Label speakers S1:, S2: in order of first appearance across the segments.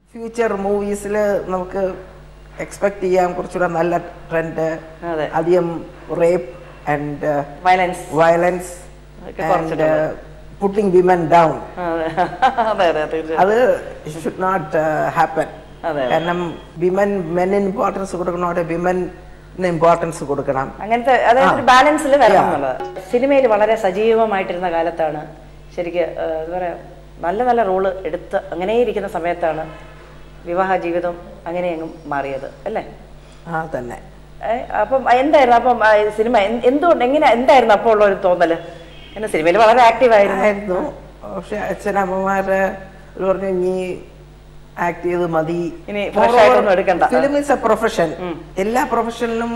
S1: Future മൂവീസിൽ നമുക്ക് expect ചെയ്യാം കുറച്ചുകൂടെ നല്ല ട്രെൻഡ്
S2: അതെ
S1: അധികം റേപ്പ് ആൻഡ്
S2: വയലൻസ്
S1: വയലൻസ്
S2: ഒക്കെ
S1: ആൻഡ്
S2: കുറച്ചിട്ടുണ്ട്.
S1: പുട്ടിങ് വിമൻ ഡൗൺ
S2: അതെ അതെ അതെ തീർച്ചയായും
S1: അത് ഷുഡ് നോട്ട് ഹാപ്പൻ
S2: അതെ
S1: കാരണം വിമൻ മെന്നിന് ഇമ്പോർട്ടൻസ് കൊടുക്കണോടെ വിമന് ഇമ്പോർട്ടൻസ് കൊടുക്കണം
S2: അങ്ങനത്തെ അതായത് ഒരു ബാലൻസിൽ വരണം എന്നുള്ളത് സിനിമയിൽ വളരെ സജീവമായിട്ടിരുന്ന കാലത്താണ് ശരിക്ക് ആ, എന്താ പറയാ നല്ല നല്ല റോള് എടുത്ത് അങ്ങനെ ഇരിക്കുന്ന സമയത്താണ് വിവാഹ ജീവിതം അങ്ങനെ അങ്ങ് മാറിയത് അല്ലേ
S1: ആ തന്നെ
S2: ഏ, അപ്പം എന്തായിരുന്നു അപ്പം ആ, ഈ സിനിമ എന്ത്- എന്തുകൊണ്ട് എങ്ങനെ എന്തായിരുന്നു അപ്പോൾ ഉള്ള ഒരു തോന്നല് എന്നെ സിനിമയിൽ വളരെ ആക്റ്റീവ് ആയിരുന്നു
S1: ആയിരുന്നു പക്ഷെ അച്ഛനമ്മമാര് പറഞ്ഞു ഇനി ആക്ട് ചെയ്ത് മതി
S2: ഇനി fresh ആയിട്ടൊന്നും എടുക്കണ്ട.
S1: ഫിലിം ഇസ് എ പ്രൊഫഷൻ എല്ലാ പ്രൊഫഷനിലും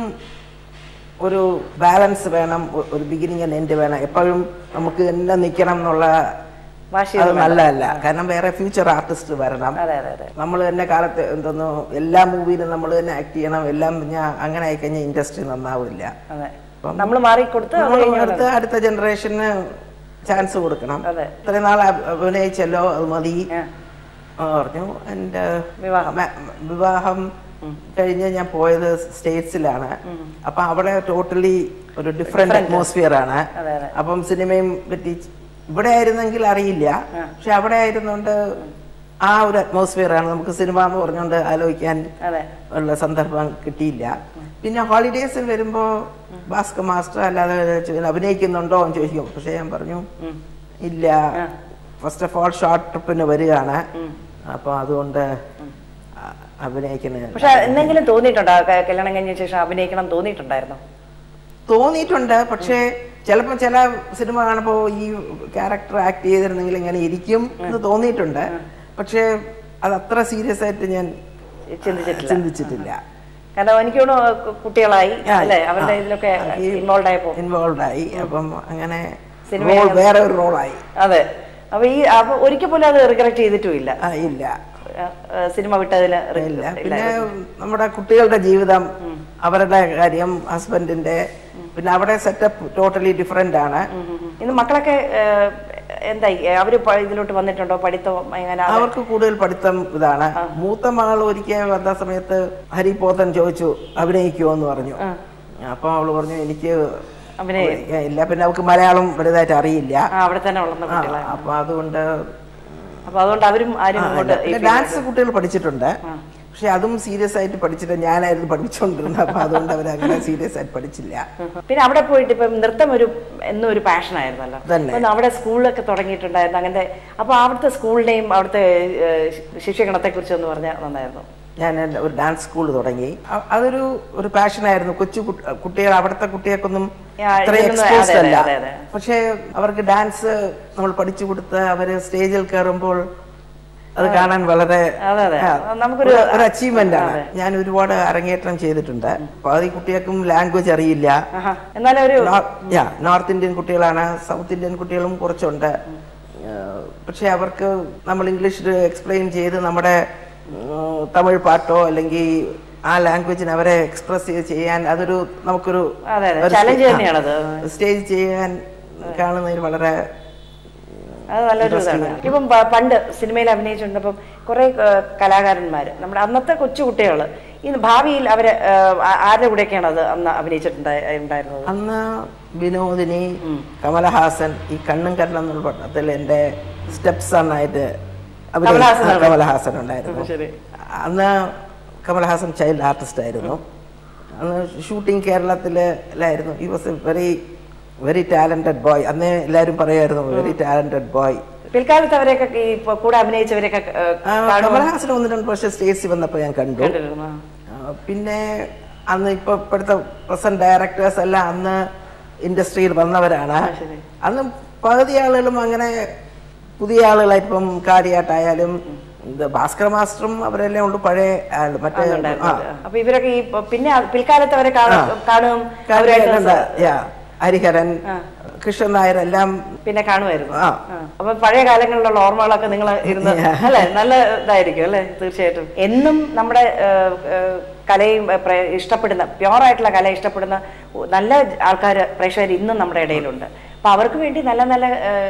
S1: ഒരു ബാലൻസ് വേണം ഒ- ഒരു ബിഗിനിങ് ആൻഡ് എൻഡ് വേണം എപ്പോഴും നമുക്ക് തന്നെ നിൽക്കണം എന്നുള്ള
S2: വാശി
S1: അത് നല്ലതല്ല കാരണം വേറെ ഫ്യൂച്ചർ ആർട്ടിസ്റ്റ് വരണം
S2: അതെ അതെ അതെ
S1: നമ്മൾ തന്നെ കാലത്ത് എന്തോന്നു എല്ലാ മൂവിയിലും നമ്മൾ തന്നെ ആക്ട് ചെയ്യണം എല്ലാം ഞാൻ അങ്ങനെ ആയിക്കഴിഞ്ഞാൽ ഇൻഡസ്ട്രി നന്നാവില്ല
S2: അതെ
S1: അപ്പം
S2: നമ്മൾ മാറിക്കൊടുത്ത് അത്
S1: നമ്മൾ
S2: കഴിഞ്ഞ്
S1: അടുത്ത അടുത്ത ജനറേഷന് ചാൻസ് കൊടുക്കണം
S2: അതെ
S1: ഇത്രയും നാൾ അഭി- അഭിനയിച്ചല്ലോ അത് മതി
S2: ആ,
S1: ആ, പറഞ്ഞു എൻ്റെ
S2: വിവാഹം
S1: വിവാഹം കഴിഞ്ഞ് ഞാൻ പോയത് സ്റ്റേറ്റ്സിലാണ് അപ്പൊ അവിടെ ടോട്ടലി ഒരു ഡിഫറെന്റ് അറ്റ്മോസ്ഫിയർ ആണ്
S2: അതെ അതെ
S1: അപ്പം സിനിമയും പറ്റി ഇവിടെ ആയിരുന്നെങ്കിൽ അറിയില്ല പക്ഷെ അവിടെ ആയിരുന്നുകൊണ്ട് ആ ഒരു അറ്റ്മോസ്ഫിയർ ആണ് നമുക്ക് സിനിമ എന്ന് പറഞ്ഞുകൊണ്ട് ആലോചിക്കാൻ
S2: അതെ
S1: ഉള്ള സന്ദർഭം കിട്ടിയില്ല പിന്നെ ഹോളിഡേസിൽ വരുമ്പോ ഭാസ്കർ മാസ്റ്റർ അല്ലാതെ ചോ- അഭിനയിക്കുന്നുണ്ടോ എന്ന് ചോദിക്കും പക്ഷെ ഞാൻ പറഞ്ഞു
S2: ഉം.
S1: ഇല്ല ഫസ്റ്റ് ഓഫ് ഓൾ ഷോർട്ട് ട്രിപ്പിന് വരികയാണ് അപ്പൊ അതുകൊണ്ട് അ- അഭിനയിക്കുന്ന
S2: പക്ഷെ എന്തെങ്കിലും തോന്നിയിട്ടുണ്ടോ ക- കല്യാണം കഴിഞ്ഞ ശേഷം അഭിനയിക്കണം തോന്നിയിട്ടുണ്ടായിരുന്നോ
S1: തോന്നിയിട്ടുണ്ട് പക്ഷേ ചിലപ്പോൾ ചില സിനിമ കാണുമ്പോൾ ഈ ക്യാരക്ടർ ആക്ട് ചെയ്തിരുന്നെങ്കിൽ ഇങ്ങനെ ഇരിക്കും എന്ന് തോന്നിയിട്ടുണ്ട് പക്ഷേ അത് അത്ര സീരിയസ് ആയിട്ട് ഞാൻ
S2: ചിന്തിച്ചിട്ടില്ല
S1: ചിന്തിച്ചിട്ടില്ല
S2: കാരണം എനിക്ക് തോന്നുന്നു കു- കുട്ടികളായി
S1: ആ,
S2: അല്ലേ അവരുടെ
S1: ആ.
S2: ഇതിലൊക്കെ
S1: ഈ
S2: ഇൻവോൾവ് ആയപ്പോ
S1: ഇൻവോൾവ് ആയി അപ്പം അങ്ങനെ
S2: സിനിമയിൽ
S1: റോൾ വേറെ ഒരു റോളായി
S2: അതെ അപ്പൊ ഈ അപ്പൊ ഒരിക്കൽ പോലും അത് റിഗ്രറ്റ് ചെയ്തിട്ടുമില്ല
S1: ആ ഇല്ല
S2: ആ, ആ, സിനിമ വിട്ടതില് re-
S1: ഇല്ല
S2: ഇല്ല.
S1: പിന്നെ നമ്മുടെ കുട്ടികളുടെ ജീവിതം അവരുടെ കാര്യം ഹസ്ബൻഡിന്റെ പിന്നെ അവിടെ സെറ്റപ്പ് ടോട്ടലി ഡിഫറെന്റ് ആണ്
S2: ഉം, ഉം, ഉം. ഇന്ന് മക്കളൊക്കെ ഏ, എന്തായി ഏ, അവര് പ- ഇതിലോട്ട് വന്നിട്ടുണ്ടോ പഠിത്തം എങ്ങനെ
S1: അവർക്ക് കൂടുതൽ പഠിത്തം ഇതാണ് മൂത്ത മകൾ ഒരിക്കൽ വന്ന സമയത്ത് ഹരിപോത്തൻ ചോദിച്ചു അഭിനയിക്കുമോ എന്ന് പറഞ്ഞു അപ്പൊ അവള് പറഞ്ഞു എനിക്ക്
S2: അഭിനയ
S1: ഇല്ല പിന്നെ അവൾക്ക് മലയാളം വലുതായിട്ട് അറിയില്ല
S2: ആ അവിടെ തന്നെ വളർന്ന
S1: ആ,
S2: കുട്ടികളാണ്
S1: അപ്പൊ അതുകൊണ്ട്
S2: അപ്പൊ അതുകൊണ്ട് അവരും ആരും ഇങ്ങോട്ട് ഈ
S1: പിന്നെ ഡാൻസ് കുട്ടികൾ പഠിച്ചിട്ടുണ്ട് പക്ഷെ അതും സീരിയസ് ആയിട്ട് പഠിച്ചിട്ട് ഞാനായിരുന്നു പഠിച്ചുകൊണ്ടിരുന്നത് അപ്പൊ അതുകൊണ്ട് അവർ അങ്ങനെ സീരിയസ് ആയിട്ട് പഠിച്ചില്ല
S2: പിന്നെ അവിടെ പോയിട്ട് ഇപ്പം നൃത്തം ഒരു എന്നും ഒരു പാഷൻ ആയിരുന്നല്ലോ
S1: തന്നെ.
S2: അപ്പം അവിടെ സ്കൂളിലൊക്കെ തുടങ്ങിയിട്ടുണ്ടായിരുന്നു അങ്ങനത്തെ അപ്പൊ അവിടുത്തെ സ്കൂളിന്റെയും അവിടുത്തെ ശിക്ഷകണത്തെ കുറിച്ച് ഒന്ന് പറഞ്ഞാൽ നന്നായിരുന്നു
S1: ഞാൻ ഒരു ഡാൻസ് സ്കൂൾ തുടങ്ങി അ- അതൊരു ഒരു പാഷനായിരുന്നു കൊച്ചു കുട്ട- കുട്ടികൾ അവിടുത്തെ കുട്ടികൾക്കൊന്നും
S2: ആ,
S1: ഇത്ര
S2: ഇതൊന്നും-
S1: എക്സ്പോസ്ഡ്
S2: അതെ,
S1: അല്ല
S2: അതെ, അതെ.
S1: പക്ഷെ അവർക്ക് ഡാൻസ് നമ്മൾ പഠിച്ചു കൊടുത്ത് അവര് സ്റ്റേജിൽ കയറുമ്പോൾ അത് കാണാൻ വളരെ
S2: അതെ, അതെ.
S1: ആ,
S2: നമുക്കൊരു-
S1: ഒരു- ഒരു അച്ചീവ്മെന്റ് ആണ് ഞാൻ ഒരുപാട് അരങ്ങേറ്റം ചെയ്തിട്ടുണ്ട് പാതി കുട്ടികൾക്കും ലാംഗ്വേജ് അറിയില്ല
S2: ആഹാ. എന്നാലും ഒരു
S1: നോർത്ത് ഇന്ത്യൻ കുട്ടികളാണ് സൗത്ത് ഇന്ത്യൻ കുട്ടികളും കുറച്ചുണ്ട് ഏഹ് പക്ഷെ അവർക്ക് നമ്മൾ ഇംഗ്ലീഷിൽ എക്സ്പ്ലെയിൻ ചെയ്ത് നമ്മുടെ ഉം, തമിഴ് പാട്ടോ അല്ലെങ്കിൽ ആ ലാംഗ്വേജിന് അവരെ എക്സ്പ്രസ് ചെയ്യാൻ അതൊരു നമുക്കൊരു
S2: അതെ അതെ
S1: ഒരു
S2: ചലഞ്ച്
S1: സ്റ്റേ-
S2: തന്നെയാണത്
S1: ആ, സ്റ്റേജ് ചെയ്യാൻ കാണുന്നതിൽ വളരെ
S2: അത് നല്ലൊരു ഇതാണ് ഇപ്പം പ- പണ്ട് സിനിമയിൽ അഭിനയിച്ചിട്ടുണ്ടപ്പം കുറെ കലാകാരന്മാർ നമ്മുടെ അന്നത്തെ കൊച്ചു കുട്ടികൾ ഇന്ന് ഭാവിയിൽ അവര് ആ, ആ- ആരുടെ കൂടെയൊക്കെയാണ് അത് അന്ന് അഭിനയിച്ചിട്ടുണ്ടായിരുന്നത്
S1: അന്ന് വിനോദിനി കമലഹാസൻ ഈ കണ്ണും കരണം എന്നുള്ള പട്ടത്തിൽ എൻ്റെ സ്റ്റെപ്പ് സണ്ണായിട്ട്
S2: കമലഹാസൻ ആണ്.
S1: കമലഹാസൻ ഉണ്ടായിരുന്നു
S2: ശരി
S1: അന്ന് കമൽഹാസൻ ചൈൽഡ് ആർട്ടിസ്റ്റ് ആയിരുന്നു അന്ന് ഷൂട്ടിംഗ് കേരളത്തിലായിരുന്നു he was a very very talented boy അന്നേ എല്ലാവരും പറയായിരുന്നു വെരി ടാലന്റഡ് ബോയ്
S2: പിൽക്കാലത്ത് അവരെയൊക്കെ ഈ ഇപ്പൊ കൂടെ അഭിനയിച്ചവരെയൊക്കെ ഏ, കാണുമ്പോൾ
S1: കമൽഹാസൻ ഒന്ന് രണ്ട് പ്രാവശ്യം സ്റ്റേജിൽ വന്നപ്പോൾ ഞാൻ കണ്ടു
S2: കണ്ടിരുന്നു.
S1: ആ, പിന്നെ അന്ന് ഇപ്പൊ ഇപ്പോഴത്തെ പ്രസന്റ് ഡയറക്ടേഴ്സ് എല്ലാം അന്ന് ഇൻഡസ്ട്രിയിൽ വന്നവരാണ്
S2: ശരി.
S1: അന്ന് പകുതി ആളുകളും അങ്ങനെ പുതിയ ആളുകളായിട്ട് ഇപ്പം കാര്യമായിട്ടായാലും ഇത് ഭാസ്കർ മാസ്റ്ററും അവരെല്ലാം ഉണ്ട് പഴയ ആള് മറ്റേ ആ
S2: ഉണ്ടായിരുന്നത്. അപ്പൊ ഇവരൊക്കെ ഈ പ- പിന്നെ പിൽക്കാലത്ത് അവരെ കാണും കാണും
S1: കാര്യമായിട്ടുണ്ട് യാ ഹരിഹരൻ കൃഷ്ണൻ നായർ എല്ലാം
S2: പിന്നെ കാണുമായിരുന്നു
S1: ആ
S2: ആ. അപ്പൊ പഴയ കാലങ്ങളിലുള്ള ഓർമ്മകളൊക്കെ നിങ്ങൾ ഇരുന്ന് അല്ലെ നല്ല ഇതായിരിക്കും അല്ലെ തീർച്ചയായിട്ടും എന്നും നമ്മുടെ ഏ, ഏ, കലയും ഏ, പ്ര- ഇഷ്ടപ്പെടുന്ന പ്യോറായിട്ടുള്ള കല ഇഷ്ടപ്പെടുന്ന നല്ല ആൾക്കാർ പ്രേക്ഷകർ ഇന്നും നമ്മുടെ ഇടയിലുണ്ട് അപ്പൊ അവർക്ക് വേണ്ടി നല്ല നല്ല ഏ,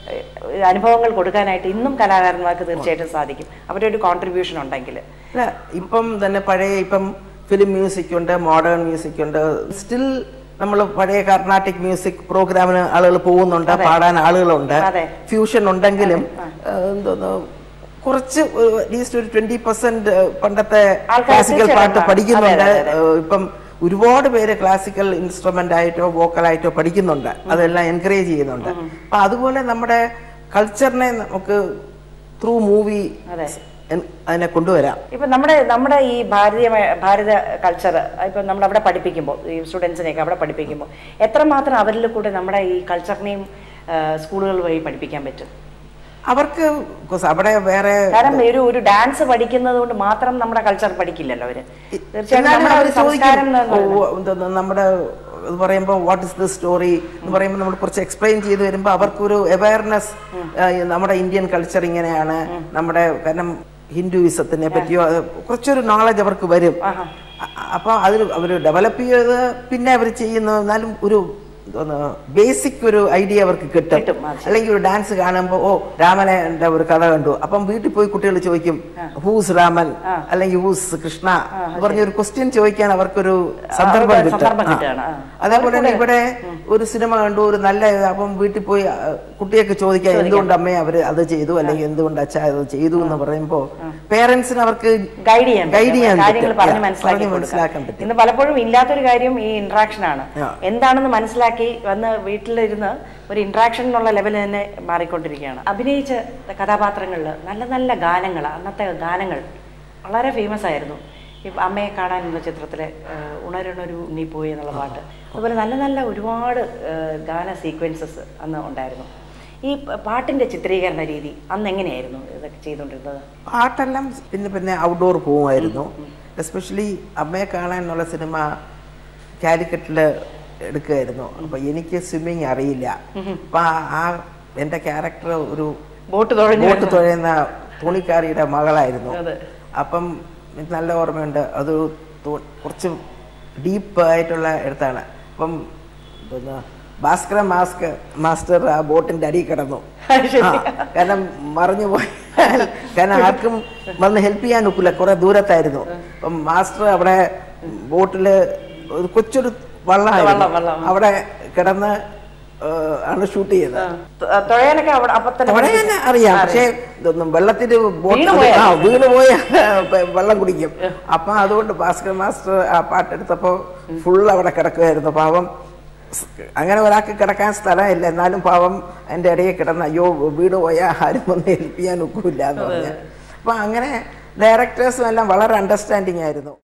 S2: ഏഹ്, അനുഭവങ്ങൾ കൊടുക്കാനായിട്ട് ഇന്നും കലാകാരന്മാർക്ക് തീർച്ചയായിട്ടും സാധിക്കും അവരുടെ ഒരു കോൺട്രിബ്യൂഷൻ ഉണ്ടെങ്കിൽ
S1: അല്ല ഇപ്പം തന്നെ പഴയ ഇപ്പം ഫിലിം മ്യൂസിക് ഉണ്ട് മോഡേൺ മ്യൂസിക് ഉണ്ട് സ്റ്റിൽ നമ്മൾ പഴയ കർണാട്ടിക് മ്യൂസിക് പ്രോഗ്രാമിന് ആളുകൾ പോകുന്നുണ്ട് പാടാൻ ആളുകളുണ്ട്
S2: അതെ.
S1: ഫ്യൂഷൻ ഉണ്ടെങ്കിലും ഏഹ്, എന്തോന്ന് കുറച്ച് അറ്റ്ലീസ്റ്റ് ഒരു ട്വന്റി പെർസെന്റ് പണ്ടത്തെ
S2: ആൾക്കാർ
S1: ക്ലാസിക്കൽ
S2: എത്തിച്ചേരണം.
S1: പാട്ട്
S2: അതെ,
S1: പഠിക്കുന്നുണ്ട്
S2: അതെ, അതെ.
S1: ഏഹ്, ഇപ്പം ഒരുപാട് പേര് ക്ലാസിക്കൽ ഇൻസ്ട്രുമെന്റ് ആയിട്ടോ വോക്കലായിട്ടോ പഠിക്കുന്നുണ്ട് അതെല്ലാം എൻകറേജ് ചെയ്യുന്നുണ്ട് അപ്പൊ അതുപോലെ നമ്മുടെ കൾച്ചറിനെ നമുക്ക് ത്രൂ മൂവി
S2: അതെ
S1: അതിനെ കൊണ്ടുവരാം
S2: ഇപ്പൊ നമ്മുടെ നമ്മുടെ ഈ ഭാരതീയ ഭാരത കൾച്ചർ ഇപ്പൊ നമ്മൾ അവിടെ പഠിപ്പിക്കുമ്പോൾ ഈ സ്റ്റുഡൻസിനെയൊക്കെ അവിടെ പഠിപ്പിക്കുമ്പോൾ എത്രമാത്രം അവരിൽ കൂടെ നമ്മുടെ ഈ കൾച്ചറിനെയും സ്കൂളുകൾ വഴി പഠിപ്പിക്കാൻ പറ്റും
S1: അവർക്ക് because അവിടെ വേറെ
S2: കാരണം ഒരു ഒരു ഡാൻസ് പഠിക്കുന്നത് കൊണ്ട് മാത്രം നമ്മുടെ കൾച്ചർ പഠിക്കില്ലല്ലോ അവര് തീർച്ചയായിട്ടും
S1: എന്നാലും
S2: നമ്മുടെ
S1: അവര്
S2: ഒരു സംസ്കാരം
S1: ചോദിക്കും
S2: എന്ന് പറയുന്നത്
S1: ഓ, എന്തോന്ന് നമ്മുടെ ഇത് പറയുമ്പോൾ വാട്ട് ഇസ് ദ സ്റ്റോറി എന്ന് പറയുമ്പോൾ നമ്മൾ കുറച്ച് എക്സ്പ്ലെയിൻ ചെയ്ത് വരുമ്പോൾ അവർക്കൊരു അവയർനെസ് നമ്മുടെ ഇന്ത്യൻ കൾച്ചർ ഇങ്ങനെയാണ് നമ്മുടെ കാരണം ഹിന്ദുയിസത്തിനെ പറ്റിയോ അത് കുറച്ചൊരു നോളജ് അവർക്ക് വരും
S2: ആഹാ.
S1: അ- അപ്പൊ അതിൽ അവർ ഡെവലപ്പ് ചെയ്ത് പിന്നെ അവർ ചെയ്യുന്നു എന്നാലും ഒരു ബേസിക് ഒരു ഐഡിയ അവർക്ക് കിട്ടും
S2: കിട്ടും, അത് ശരി.
S1: അല്ലെങ്കിൽ ഒരു ഡാൻസ് കാണുമ്പോൾ ഓ രാമനെ ഒരു കഥ കണ്ടു അപ്പം വീട്ടിൽ പോയി കുട്ടികൾ ചോദിക്കും ഹൂസ് രാമൻ അല്ലെങ്കിൽ ഹൂസ് കൃഷ്ണ എന്ന് പറഞ്ഞ ഒരു ക്വസ്റ്റ്യൻ ചോദിക്കാൻ അവർക്കൊരു സന്ദർഭം
S2: അവർക്ക്
S1: കിട്ടും
S2: സന്ദർഭം
S1: ആ.
S2: കിട്ടുകയാണ്, ആ.
S1: അതേപോലെ തന്നെ ഇവിടെ ഒരു സിനിമ കണ്ടു ഒരു നല്ല ഇത്, അപ്പം വീട്ടിൽ പോയി ആ, കുട്ടിയൊക്കെ ചോദിക്കാം എന്തുകൊണ്ട് അമ്മയെ അവര് അത് ചെയ്തു അല്ലെങ്കിൽ എന്തുകൊണ്ട് അച്ഛ അത് ചെയ്തു എന്ന് പറയുമ്പോ പേരൻസിന് അവർക്ക്
S2: ഗൈഡ് ചെയ്യാൻ
S1: ഗൈഡ്
S2: പറ്റും.
S1: ചെയ്യാൻ
S2: കാര്യങ്ങൾ
S1: പറ്റും.
S2: പറഞ്ഞ്
S1: Yeah,
S2: മനസ്സിലാക്കി
S1: പറഞ്ഞ്
S2: കൊടുക്കാം.
S1: മനസ്സിലാക്കാൻ പറ്റും
S2: ഇന്ന് പലപ്പോഴും ഇല്ലാത്തൊരു കാര്യം ഈ ഇന്ററാക്ഷൻ ആണ്
S1: Yeah.
S2: എന്താണെന്ന് മനസ്സിലാക്കി വന്ന് വീട്ടിലിരുന്ന് ഒരു ഇന്ററാക്ഷൻ എന്നുള്ള ലെവൽ തന്നെ മാറിക്കൊണ്ടിരിക്കുകയാണ് അഭിനയിച്ച കഥാപാത്രങ്ങളിൽ നല്ല നല്ല ഗാനങ്ങൾ അന്നത്തെ ഗാനങ്ങൾ വളരെ ഫേമസ് ആയിരുന്നു ഈ അമ്മയെ കാണാൻ എന്ന ചിത്രത്തിലെ ഏഹ്, ഉണരണൊരു ഉണ്ണി പോയി എന്നുള്ള പാട്ട് അതുപോലെ നല്ല നല്ല ഒരുപാട് ഏഹ്, ഗാന സീക്വൻസസ് അന്ന് ഉണ്ടായിരുന്നു ഈ പ- പാട്ടിന്റെ ചിത്രീകരണ രീതി അന്ന് എങ്ങനെയായിരുന്നു ഇതൊക്കെ ചെയ്തുകൊണ്ടിരുന്നത്
S1: പാട്ടെല്ലാം പിന്നെ പിന്നെ ഔട്ട്ഡോർ പോകുമായിരുന്നു എസ്പെഷ്യലി അമ്മയെ കാണാൻ എന്നുള്ള സിനിമ കാലിക്കറ്റില് എടുക്കുമായിരുന്നു അപ്പൊ എനിക്ക് സ്വിമ്മിങ് അറിയില്ല അപ്പൊ ആ- ആ എന്റെ ക്യാരക്ടർ ഒരു
S2: ബോട്ട് തുഴഞ്ഞു
S1: ബോട്ട് തുഴയുന്ന തുണിക്കാരിയുടെ മകളായിരുന്നു
S2: അതെ.
S1: അപ്പം എനിക്ക് നല്ല ഓർമ്മയുണ്ട് അത് തു- കുറച്ച് ഡീപ്പ് ആയിട്ടുള്ള എടുത്താണ് അപ്പം എന്തോന്ന് ഭാസ്കര മാസ്ക് മാസ്റ്റർ ആ ബോട്ടിന്റെ അടിയിൽ കിടന്നു ആ, കാരണം മറിഞ്ഞു പോയി കാരണം ആർക്കും വന്ന് ഹെൽപ്പ് ചെയ്യാൻ ഒക്കില്ല കുറെ ദൂരത്തായിരുന്നു അപ്പം മാസ്റ്റർ അവിടെ ബോട്ടില് ഒരു കൊച്ചൊരു
S2: വള്ളം,
S1: വള്ളമായിരുന്നു
S2: വള്ളം.
S1: അവിടെ കിടന്ന് ഏഹ്, ആണ് ഷൂട്ട് ചെയ്തത്
S2: ത- തുഴയാനൊക്കെ അവിടെ അപ്പൊ തന്നെ
S1: അവിടെ തന്നെ അറിയാം പക്ഷേ ഇതൊന്നും വെള്ളത്തിന് ബോട്ട്
S2: വീണ് പോയാൽ
S1: ആ വീണ് പോയ വെള്ളം കുടിക്കും അപ്പൊ അതുകൊണ്ട് ഭാസ്കർ മാസ്റ്റർ ആ പാട്ടെടുത്തപ്പോ ഫുൾ അവിടെ കിടക്കുമായിരുന്നു പാവം സ് അങ്ങനെ ഒരാൾക്ക് കിടക്കാൻ സ്ഥലമില്ല എന്നാലും പാവം എൻ്റെ ഇടയിൽ കിടന്ന് അയ്യോ വീട് പോയാൽ ആരും വന്ന് ഹെൽപ്പ് ചെയ്യാൻ ഒക്കില്ല എന്ന് പറഞ്ഞ അപ്പൊ അങ്ങനെ ഡയറക്ടേഴ്സും എല്ലാം വളരെ അണ്ടർസ്റ്റാൻഡിങ് ആയിരുന്നു